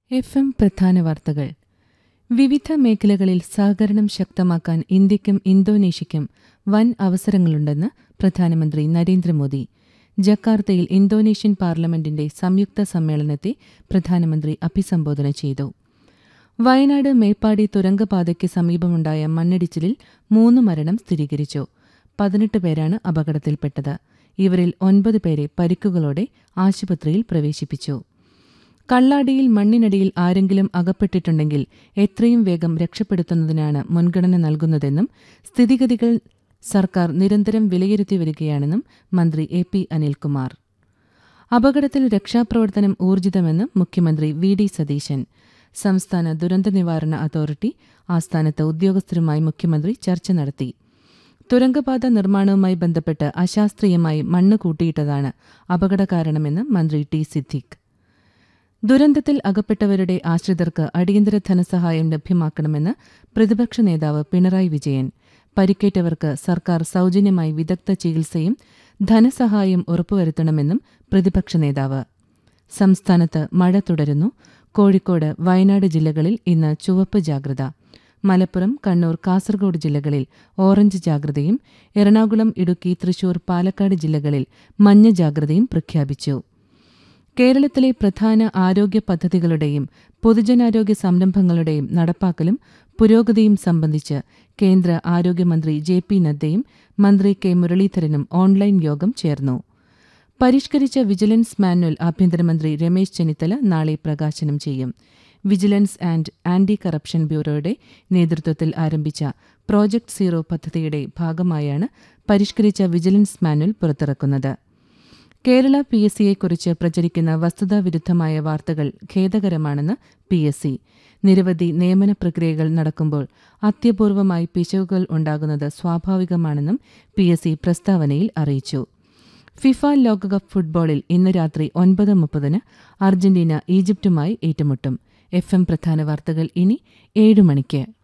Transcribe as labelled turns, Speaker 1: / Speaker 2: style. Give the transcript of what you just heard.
Speaker 1: F M പ്രധാന വാർത്തകൾ വിവിധ മേഖലകളിൽ സഹകരണം ശക്തമാക്കാൻ ഇന്ത്യയ്ക്കും ഇന്തോനേഷ്യയ്ക്കും വൻ അവസരങ്ങളുണ്ടെന്ന് പ്രധാനമന്ത്രി നരേന്ദ്രമോദി ജക്കാർത്തയിൽ ഇന്തോനേഷ്യൻ പാർലമെന്റിന്റെ സംയുക്ത സമ്മേളനത്തെ പ്രധാനമന്ത്രി അഭിസംബോധന ചെയ്തു വയനാട് മേപ്പാടി തുരങ്കപാതയ്ക്ക് സമീപമുണ്ടായ മണ്ണിടിച്ചിലിൽ മൂന്ന് മരണം സ്ഥിരീകരിച്ചു പതിനെട്ട് പേരാണ് അപകടത്തിൽപ്പെട്ടത് ഇവരിൽ ഒൻപത് പേരെ പരിക്കുകളോടെ ആശുപത്രിയിൽ പ്രവേശിപ്പിച്ചു കള്ളാടിയിൽ മണ്ണിനടിയിൽ ആരെങ്കിലും അകപ്പെട്ടിട്ടുണ്ടെങ്കിൽ എത്രയും വേഗം രക്ഷപ്പെടുത്തുന്നതിനാണ് മുൻഗണന നൽകുന്നതെന്നും സ്ഥിതിഗതികൾ സർക്കാർ നിരന്തരം വിലയിരുത്തി വരികയാണെന്നും മന്ത്രി എ പി അനിൽകുമാർ അപകടത്തിൽ രക്ഷാപ്രവർത്തനം ഊർജിതമെന്ന് മുഖ്യമന്ത്രി വി ഡി സതീശൻ സംസ്ഥാന ദുരന്ത നിവാരണ അതോറിറ്റി ആസ്ഥാനത്ത് ഉദ്യോഗസ്ഥരുമായി മുഖ്യമന്ത്രി ചർച്ച നടത്തി തുരങ്കപാത നിർമ്മാണവുമായി ബന്ധപ്പെട്ട് അശാസ്ത്രീയമായി മണ്ണ് കൂട്ടിയിട്ടതാണ് അപകടകാരണമെന്ന് മന്ത്രി ടി സിദ്ദിഖ് ദുരന്തത്തിൽ അകപ്പെട്ടവരുടെ ആശ്രിതർക്ക് അടിയന്തര ധനസഹായം ലഭ്യമാക്കണമെന്ന് പ്രതിപക്ഷ നേതാവ് പിണറായി വിജയൻ പരിക്കേറ്റവർക്ക് സർക്കാർ സൗജന്യമായി വിദഗ്ധ ചികിത്സയും ധനസഹായം ഉറപ്പുവരുത്തണമെന്നും പ്രതിപക്ഷ നേതാവ് സംസ്ഥാനത്ത് മഴ തുടരുന്നു കോഴിക്കോട് വയനാട് ജില്ലകളിൽ ഇന്ന് ചുവപ്പ് ജാഗ്രത മലപ്പുറം കണ്ണൂർ കാസർഗോഡ് ജില്ലകളിൽ ഓറഞ്ച് ജാഗ്രതയും എറണാകുളം ഇടുക്കി തൃശൂർ പാലക്കാട് ജില്ലകളിൽ മഞ്ഞ ജാഗ്രതയും പ്രഖ്യാപിച്ചു കേരളത്തിലെ പ്രധാന ആരോഗ്യ പദ്ധതികളുടെയും പൊതുജനാരോഗ്യ സംരംഭങ്ങളുടെയും നടപ്പാക്കലും പുരോഗതിയും സംബന്ധിച്ച് കേന്ദ്ര ആരോഗ്യമന്ത്രി ജെ പി നദ്ദയും മന്ത്രി കെ മുരളീധരനും ഓൺലൈൻ യോഗം ചേർന്നു പരിഷ്കരിച്ച വിജിലൻസ് മാനുവൽ ആഭ്യന്തരമന്ത്രി രമേശ് ചെന്നിത്തല നാളെ പ്രകാശനം ചെയ്യും വിജിലൻസ് ആൻഡ് ആന്റി കറപ്ഷൻ ബ്യൂറോയുടെ നേതൃത്വത്തിൽ ആരംഭിച്ച പ്രോജക്ട് സീറോ പദ്ധതിയുടെ ഭാഗമായാണ് പരിഷ്കരിച്ച വിജിലൻസ് മാനുവൽ പുറത്തിറക്കുന്നത് കേരള പി എസ് സിയെക്കുറിച്ച് പ്രചരിക്കുന്ന വസ്തുതാവിരുദ്ധമായ വാർത്തകൾ ഖേദകരമാണെന്ന് പി എസ് സി നിരവധി നിയമന പ്രക്രിയകൾ നടക്കുമ്പോൾ അത്യപൂർവമായി പിശകുകൾ ഉണ്ടാകുന്നത് സ്വാഭാവികമാണെന്നും പി എസ് സി പ്രസ്താവനയിൽ അറിയിച്ചു ഫിഫ ലോകകപ്പ് ഫുട്ബോളിൽ ഇന്ന് രാത്രി ഒൻപത് മുപ്പതിന് അർജന്റീന ഈജിപ്തുമായി ഏറ്റുമുട്ടും എഫ് എം പ്രധാന വാർത്തകൾ ഇനി ഏഴ് മണിക്ക്